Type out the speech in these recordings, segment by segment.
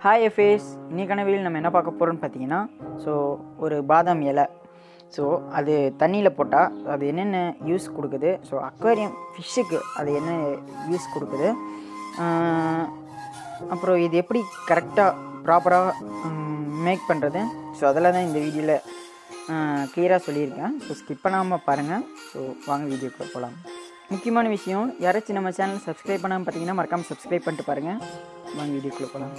hi எஃபேஸ் இன்னைக்கான video நம்ம என்ன பார்க்க போகிறோம்னு பார்த்தீங்கன்னா ஸோ ஒரு பாதாம் இலை ஸோ அது தண்ணியில் போட்டால் அது என்னென்ன யூஸ் கொடுக்குது ஸோ அக்வேரியம் ஃபிஷ்ஷுக்கு அது என்ன யூஸ் கொடுக்குது ஆஹ், அப்புறம் இது எப்படி கரெக்டாக ப்ராப்பராக மேக் பண்ணுறது ஸோ அதெல்லாம் தான் இந்த வீடியோவில் கிளியராக சொல்லியிருக்கேன் ஸோ ஸ்கிப் பண்ணாமல் பாருங்கள் ஸோ வாங்க வீடியோக்குள்ள போகலாம் முக்கியமான விஷயம் யாராச்சும் நம்ம சேனல் சப்ஸ்கிரைப் பண்ணாமல் பார்த்தீங்கன்னா மறக்காமல் சப்ஸ்கிரைப் பண்ணிட்டு பாருங்கள் வாங்க வீடியோக்குள்ளே போகலாம்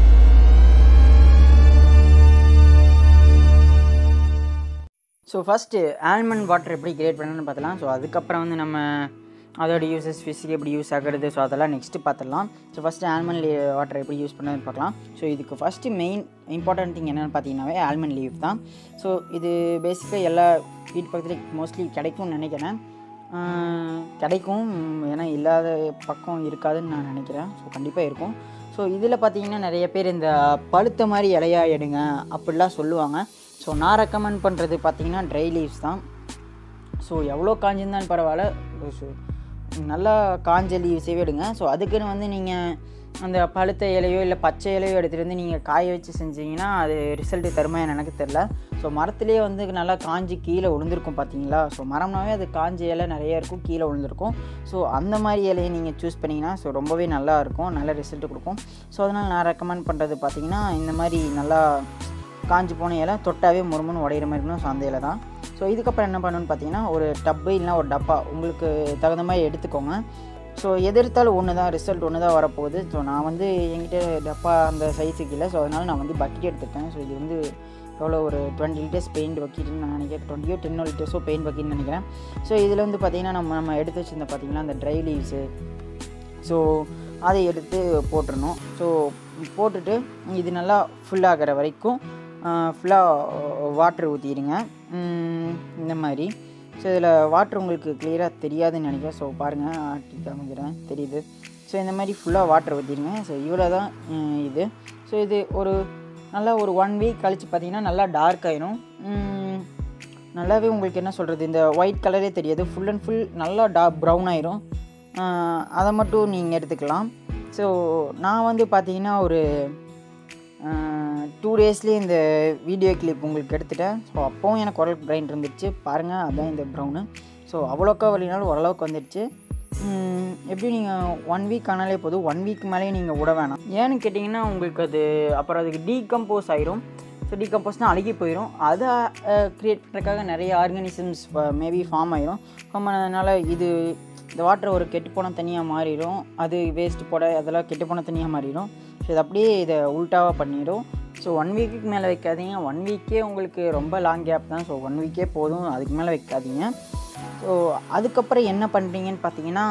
ஸோ ஃபஸ்ட்டு ஆல்மண்ட் வாட்டர் எப்படி கிரியேட் பண்ணணும்னு பார்த்தலாம் ஸோ அதுக்கப்புறம் வந்து நம்ம அதோட யூசஸ் ஃபிஷ்ஷுக்கு எப்படி யூஸ் ஆகுறது ஸோ அதெல்லாம் நெக்ஸ்ட்டு பார்த்துடலாம் ஸோ ஃபஸ்ட்டு ஆல்மண்ட் வாட்டர் எப்படி யூஸ் பண்ணுறதுன்னு பார்க்கலாம் ஸோ இதுக்கு ஃபஸ்ட்டு மெயின் இம்பார்ட்டன்ட் திங் என்னென்னு பார்த்தீங்கன்னாவே ஆல்மண்ட் லீவ் தான் ஸோ இது பேசிக்காக எல்லா வீட்டு பக்கத்துலேயும் மோஸ்ட்லி கிடைக்கும்னு நினைக்கிறேன் ஆஹ் கிடைக்கும் ஏன்னா இல்லாத பக்கம் இருக்காதுன்னு நான் நினைக்கிறேன் ஸோ கண்டிப்பாக இருக்கும் ஸோ இதில் பார்த்தீங்கன்னா நிறைய பேர் இந்த பழுத்த மாதிரி இலையா எடுங்க அப்படிலாம் சொல்லுவாங்க ஸோ நான் ரெக்கமெண்ட் பண்ணுறது பார்த்தீங்கன்னா ட்ரை லீவ்ஸ் தான் ஸோ எவ்வளோ காஞ்சிருந்தாலும் பரவாயில்ல ஸோ நல்லா காஞ்ச லீவ்ஸே எடுங்க ஸோ அதுக்குன்னு வந்து நீங்கள் அந்த பழுத்த இலையோ இல்லை பச்சை இலையோ எடுத்துகிட்டு வந்து நீங்கள் காய வச்சு செஞ்சீங்கன்னா அது ரிசல்ட்டு தருமா எனக்கு தெரில ஸோ மரத்துலேயே வந்து நல்லா காஞ்சி கீழே விழுந்திருக்கும் பார்த்தீங்களா ஸோ மரம்னாவே அது காஞ்ச இலை நிறைய இருக்கும் கீழே விழுந்திருக்கும் ஸோ அந்த மாதிரி இலையை நீங்கள் சூஸ் பண்ணிங்கன்னா ஸோ ரொம்பவே நல்லா இருக்கும் நல்ல ரிசல்ட் கொடுக்கும் ஸோ அதனால் நான் ரெக்கமெண்ட் பண்ணுறது பார்த்தீங்கன்னா இந்த மாதிரி நல்லா காஞ்சி போன இலை தொட்டாவே முறுமுன்னு உடையிற மாதிரி இருக்கணும் ஸோ அந்த இலை தான் ஸோ இதுக்கப்புறம் என்ன பண்ணணும்னு பார்த்தீங்கன்னா ஒரு டப்பு இல்லைனா ஒரு டப்பா உங்களுக்கு தகுந்த மாதிரி எடுத்துக்கோங்க ஸோ எது எடுத்தாலும் ஒன்று தான் ரிசல்ட் ஒன்று தான் வரப்போகுது ஸோ நான் வந்து என்கிட்ட டப்பா அந்த சைஸுக்கு இல்லை ஸோ அதனால் நான் வந்து பக்கெட் எடுத்துட்டேன் ஸோ இது வந்து எவ்வளோ ஒரு டுவெண்ட்டி லிட்டர்ஸ் பெயிண்ட் பக்கெட்னு நான் நினைக்கிறேன் டுவெண்ட்டியோ டென்னோ லிட்டர்ஸோ பெயிண்ட் பக்கெட்னு நினைக்கிறேன் ஸோ இதில் வந்து பார்த்திங்கன்னா நம்ம நம்ம எடுத்து வச்சிருந்த பார்த்திங்கன்னா அந்த ட்ரை லீவ்ஸு ஸோ அதை எடுத்து போட்டுடணும் ஸோ போட்டுட்டு இது நல்லா full ஆகிற வரைக்கும் ஃபுல்லாக வாட்ரு ஊற்றிடுங்க இந்த மாதிரி ஸோ இதில் வாட்ரு உங்களுக்கு கிளியராக தெரியாதுன்னு நினைக்கிறேன் ஸோ பாருங்கள் ஆட்டி காமிக்கிறேன் தெரியுது ஸோ இந்த மாதிரி ஃபுல்லாக வாட்டர் ஊற்றிடுங்க ஸோ இவ்வளோ தான் உம், இது ஸோ இது ஒரு நல்லா ஒரு ஒன் வீக் கழித்து பார்த்தீங்கன்னா நல்லா டார்க் ஆயிரும் உம், நல்லாவே உங்களுக்கு என்ன சொல்கிறது இந்த ஒயிட் கலரே தெரியாது ஃபுல் அண்ட் ஃபுல் நல்லா டார்க் ப்ரௌன் ஆயிரும் ஆஹ் அதை மட்டும் நீங்கள் எடுத்துக்கலாம் ஸோ நான் வந்து பார்த்தீங்கன்னா ஒரு டூ டேஸ்லேயே இந்த வீடியோ கிளிப் உங்களுக்கு எடுத்துட்டேன் ஸோ அப்போவும் எனக்கு குரல் பிரைன் இருந்துச்சு பாருங்கள் அதான் இந்த ப்ரௌனு ஸோ அவ்வளோக்கா வழினாலும் ஓரளவுக்கு வந்துடுச்சு உம், எப்படி நீங்கள் ஒன் வீக் ஆனாலே போதும் ஒன் வீக் மேலேயே நீங்கள் விட வேணாம் ஏன்னு கேட்டிங்கன்னா உங்களுக்கு அது அப்புறம் அதுக்கு டீகம்போஸ் ஆயிரும் ஸோ டீகம்போஸ்னால் அழுகி போயிடும் அதை க்ரியேட் பண்ணுறதுக்காக நிறைய ஆர்கானிசம்ஸ் மேபி ஃபார்ம் ஆயிரும் ஃபார்ம் ஆனதுனால இது இந்த வாட்டர் ஒரு கெட்டுப்போன தண்ணியாக மாறிடும் அது வேஸ்ட் போட அதெல்லாம் கெட்டுப்போன தண்ணியாக மாறிடும் ஸோ இது அப்படியே இதை உல்ட்டாவாக பண்ணிடும் ஸோ ஒன் வீக்குக்கு மேலே வைக்காதீங்க ஒன் வீக்கே உங்களுக்கு ரொம்ப லாங் கேப் தான் ஸோ ஒன் வீக்கே போதும் அதுக்கு மேலே வைக்காதீங்க ஸோ அதுக்கப்புறம் என்ன பண்ணுறீங்கன்னு பார்த்தீங்கன்னா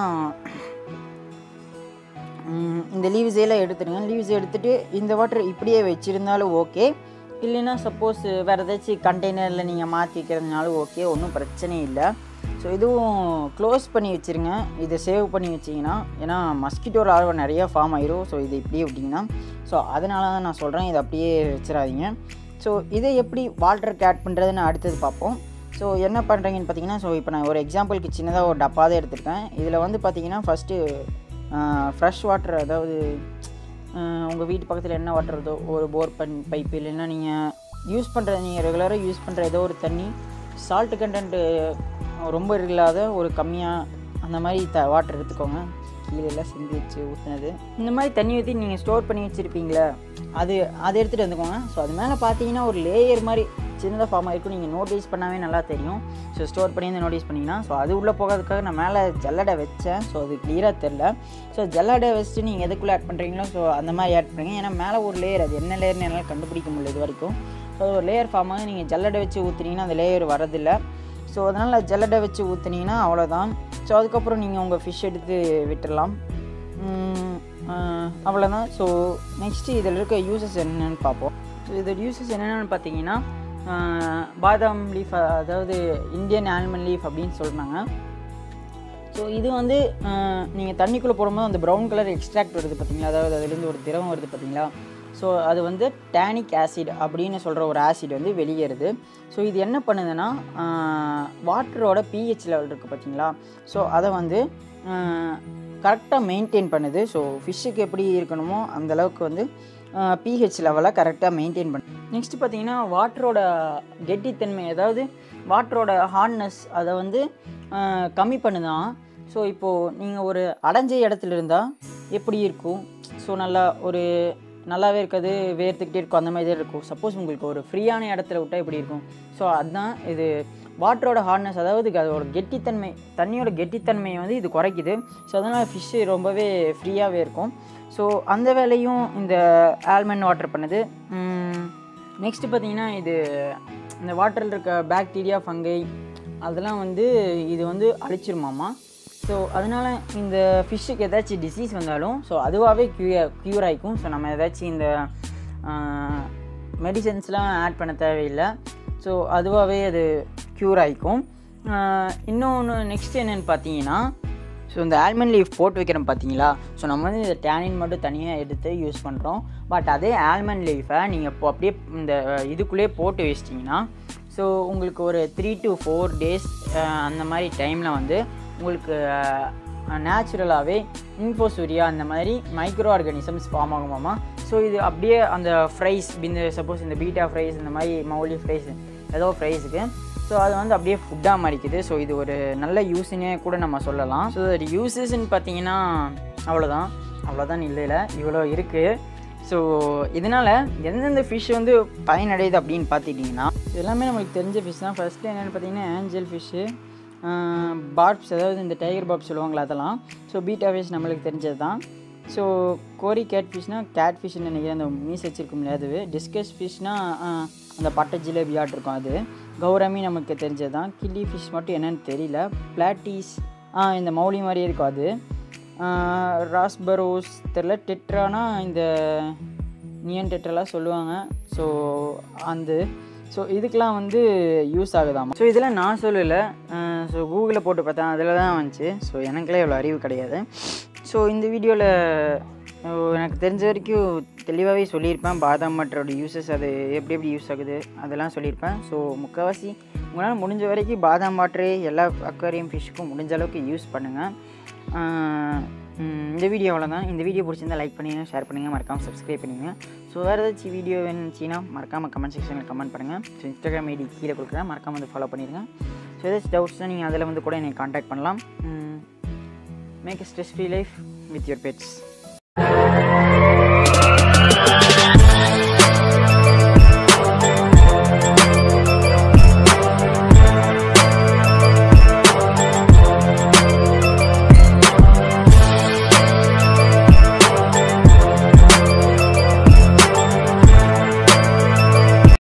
ம், இந்த லீவ்ஸ் எல்லாம் எடுத்துடுங்க லீவ்ஸ் எடுத்துட்டு இந்த வாட்டர் இப்படியே வச்சுருந்தாலும் ஓகே இல்லைன்னா சப்போஸ் வேறு ஏதாச்சும் கண்டெய்னரில் நீங்கள் மாற்றி வைக்கிறதுனாலும் ஓகே ஒன்றும் பிரச்சனை இல்லை ஸோ இதுவும் க்ளோஸ் பண்ணி வச்சுருங்க இதை சேவ் பண்ணி வச்சிங்கன்னா ஏன்னா மஸ்கிட்டோ லார்வா நிறையா ஃபார்ம் ஆயிரும் ஸோ இதை இப்படியே விட்டிங்கன்னா ஸோ அதனால தான் நான் சொல்கிறேன் இதை அப்படியே வச்சிடாதீங்க ஸோ இதை எப்படி வாட்டருக்கு ஆட் பண்ணுறதுன்னு அடுத்தது பார்ப்போம் ஸோ என்ன பண்ணுறீங்கன்னு பார்த்தீங்கன்னா ஸோ இப்போ நான் ஒரு எக்ஸாம்பிளுக்கு சின்னதாக ஒரு டப்பா தான் எடுத்திருக்கேன் இதில் வந்து பார்த்தீங்கன்னா ஃபஸ்ட்டு ஃப்ரெஷ் வாட்டர் அதாவது உங்கள் வீட்டு பக்கத்தில் என்ன வாட்டர் இருந்தோ ஒரு போர் பன் பைப் இல்லைன்னா நீங்கள் யூஸ் பண்ணுற நீங்கள் ரெகுலராக யூஸ் பண்ணுற ஏதோ ஒரு தண்ணி சால்ட் கண்டென்ட்டு ரொம்ப இல்லாத ஒரு கம்மியாக அந்த மாதிரி த வாட்டர் எடுத்துக்கோங்க கீழே எல்லாம் செஞ்சு வச்சு ஊற்றுனது இந்த மாதிரி தண்ணி ஊற்றி நீங்கள் ஸ்டோர் பண்ணி வச்சுருப்பீங்களே அது அதை எடுத்துகிட்டு வந்துக்கோங்க ஸோ அது மேலே பார்த்தீங்கன்னா ஒரு லேயர் மாதிரி சின்னதாக ஃபார்ம் ஆகிருக்கும் நீங்கள் நோட்டீஸ் பண்ணாவே நல்லா தெரியும் ஸோ ஸ்டோர் பண்ணி வந்து நோட்டீஸ் பண்ணிங்கன்னா ஸோ அது உள்ளே போகிறதுக்காக நான் மேலே ஜல்லடை வச்சேன் ஸோ அது கிளியராக தெரில ஸோ ஜல்லடை வச்சுட்டு நீங்கள் எதுக்குள்ளே ஆட் பண்ணுறீங்களோ ஸோ அந்த மாதிரி ஆட் பண்ணுங்க ஏன்னா மேலே ஒரு லேயர் அது என்ன லேயர்னு என்னால் கண்டுபிடிக்க முடியல இது வரைக்கும் ஸோ ஒரு லேயர் ஃபார்ம் ஆகி நீங்கள் ஜல்லடை வச்சு ஊற்றுனீங்கன்னா அந்த லேயர் வரதில்லை ஸோ அதனால் ஜல்லடை வச்சு ஊற்றுனீங்கன்னா அவ்வளோதான் ஸோ அதுக்கப்புறம் நீங்கள் உங்கள் ஃபிஷ் எடுத்து விட்டுடலாம் உம், ஆஹ், அவ்வளோதான் ஸோ நெக்ஸ்ட்டு இதில் இருக்க யூசஸ் என்னென்னு பார்ப்போம் ஸோ இதோட யூசஸ் என்னென்னு பார்த்தீங்கன்னா ஆஹ், பாதாம் லீஃப் அதாவது இந்தியன் ஆல்மண்ட் லீஃப் அப்படின்னு சொல்கிறாங்க ஸோ இது வந்து நீங்கள் தண்ணிக்குள்ளே போடும்போது அந்த ப்ரௌன் கலர் எக்ஸ்ட்ராக்ட் வருது பார்த்தீங்களா அதாவது அதுலேருந்து ஒரு திரவம் வருது பார்த்தீங்களா ஸோ அது வந்து டேனிக் ஆசிட் அப்படின்னு சொல்கிற ஒரு ஆசிட் வந்து வெளியேறுது ஸோ இது என்ன பண்ணுதுன்னா வாட்டரோட பிஹெச் லெவல் இருக்குது பார்த்தீங்களா ஸோ அதை வந்து கரெக்டாக மெயின்டைன் பண்ணுது ஸோ ஃபிஷ்ஷுக்கு எப்படி இருக்கணுமோ அந்த அளவுக்கு வந்து பிஹெச் லெவலை கரெக்டாக மெயின்டைன் பண்ண நெக்ஸ்ட் பார்த்தீங்கன்னா வாட்டரோட கெட்டித்தன்மை அதாவது வாட்டரோட ஹார்ட்னஸ் அதை வந்து ஆஹ், கம்மி பண்ணுதான் ஸோ இப்போது நீங்கள் ஒரு அடைஞ்ச இடத்துல இருந்தால் எப்படி இருக்கும் ஸோ நல்லா ஒரு நல்லாவே இருக்காது வேர்த்துக்கிட்டே இருக்கும் அந்த மாதிரி தான் இருக்கும் சப்போஸ் உங்களுக்கு ஒரு ஃப்ரீயான இடத்துல விட்டால் எப்படி இருக்கும் ஸோ அதுதான் இது வாட்டரோட ஹார்ட்னஸ் அதாவது அதோட கெட்டித்தன்மை தண்ணியோட கெட்டித்தன்மையை வந்து இது குறைக்குது ஸோ அதனால் ஃபிஷ்ஷு ரொம்பவே ஃப்ரீயாகவே இருக்கும் ஸோ அந்த வேலையும் இந்த ஆல்மண்ட் வாட்டர் பண்ணுது நெக்ஸ்ட்டு பார்த்தீங்கன்னா இது இந்த வாட்டரில் இருக்க பாக்டீரியா ஃபங்கை அதெல்லாம் வந்து இது வந்து அழிச்சிருமாமா ஸோ அதனால் இந்த ஃபிஷ்ஷுக்கு ஏதாச்சும் டிசீஸ் வந்தாலும் ஸோ அதுவாகவே க்யூ க்யூர் ஆகிக்கும் ஸோ நம்ம ஏதாச்சும் இந்த மெடிசன்ஸ்லாம் ஆட் பண்ண தேவையில்லை ஸோ அதுவாகவே அது க்யூர் ஆகிக்கும் இன்னொன்று நெக்ஸ்ட் என்னென்னு பார்த்தீங்கன்னா ஸோ இந்த ஆல்மண்ட் லீஃப் போட்டு வைக்கிறோம் பார்த்தீங்களா ஸோ நம்ம வந்து இந்த டேனின் மட்டும் தனியாக எடுத்து யூஸ் பண்ணுறோம் பட் அதே ஆல்மண்ட் லீஃபை நீங்கள் இப்போ அப்படியே இந்த இதுக்குள்ளேயே போட்டு வச்சிட்டிங்கன்னா ஸோ உங்களுக்கு ஒரு த்ரீ டு ஃபோர் டேஸ் அந்த மாதிரி டைமில் வந்து உங்களுக்கு நேச்சுரலாகவே இன்ஃபோசூரியா அந்த மாதிரி மைக்ரோ ஆர்கானிசம்ஸ் ஃபார்ம் ஆகுமாமா ஸோ இது அப்படியே அந்த ஃப்ரைஸ் இந்த சப்போஸ் இந்த பீட்டா ஃப்ரைஸ் இந்த மாதிரி மௌலி ஃப்ரைஸ் ஏதோ ஃப்ரைஸுக்கு ஸோ அது வந்து அப்படியே ஃபுட்டாக மாறிக்குது ஸோ இது ஒரு நல்ல யூஸ்னே கூட நம்ம சொல்லலாம் ஸோ அது யூசஸ்ன்னு பார்த்தீங்கன்னா அவ்வளோதான் அவ்வளோதான் இல்லைல இவ்வளோ இருக்குது ஸோ இதனால் எந்தெந்த ஃபிஷ் வந்து பயனடையுது அப்படின்னு பார்த்துட்டிங்கன்னா இது எல்லாமே நம்மளுக்கு தெரிஞ்ச ஃபிஷ் தான் ஃபஸ்ட்டு என்னென்னு பார்த்தீங்கன்னா ஏஞ்சல் ஃபிஷ்ஷு பாப்ஸ் அதாவது இந்த டைகர் பாப் சொல்லுவாங்களா அதெல்லாம் ஸோ பீட்டா ஃபிஷ் நம்மளுக்கு தெரிஞ்சது தான் ஸோ கோரி கேட் ஃபிஷ்னால் கேட் ஃபிஷ்னு நினைக்கிறேன் அந்த மீஸ் வச்சிருக்கும் இல்லையா அது டிஸ்கஸ் ஃபிஷ்னால் அந்த பட்டை ஜிலேபி ஆட் இருக்கும் அது கௌரமி நமக்கு தெரிஞ்சது தான் கில்லி ஃபிஷ் மட்டும் என்னன்னு தெரியல பிளாட்டீஸ் இந்த மௌலி மாதிரியே இருக்கும் அது ராஸ்பரோஸ் தெரில டெட்ரானா இந்த நியன் டெட்ரெல்லாம் சொல்லுவாங்க ஸோ அந்த ஸோ இதுக்கெலாம் வந்து யூஸ் ஆகுதாமா ஸோ இதெல்லாம் நான் சொல்லலை ஸோ கூகுளில் போட்டு பார்த்தேன் அதில் தான் வந்துச்சு ஸோ எனக்குலாம் இவ்வளோ அறிவு கிடையாது ஸோ இந்த வீடியோவில் எனக்கு தெரிஞ்ச வரைக்கும் தெளிவாகவே சொல்லியிருப்பேன் பாதாம் மட்டரோட யூசஸ் அது எப்படி எப்படி யூஸ் ஆகுது அதெல்லாம் சொல்லியிருப்பேன் ஸோ முக்கால்வாசி உங்களால் முடிஞ்ச வரைக்கும் பாதாம் வாட்டரு எல்லா அக்வாரியம் ஃபிஷ்ஷுக்கும் முடிஞ்ச அளவுக்கு யூஸ் பண்ணுங்கள் இந்த வீடியோ அவ்வளோதான் இந்த வீடியோ பிடிச்சிருந்தா லைக் பண்ணுங்கள் ஷேர் பண்ணுங்கள் மறக்காமல் சப்ஸ்கிரைப் பண்ணுங்கள் ஸோ வேறு ஏதாச்சும் வீடியோ வேணுச்சுன்னா மறக்காமல் கமெண்ட் செக்ஷனில் கமெண்ட் பண்ணுங்கள் ஸோ இன்ஸ்டாகிராம் ஐடி கீழே கொடுக்குறேன் மறக்காமல் வந்து ஃபாலோ பண்ணிடுங்க ஸோ ஏதாச்சும் டவுட்ஸ்னால் நீங்கள் அதில் வந்து கூட என்னை காண்டாக்ட் பண்ணலாம் make stress free life with your pets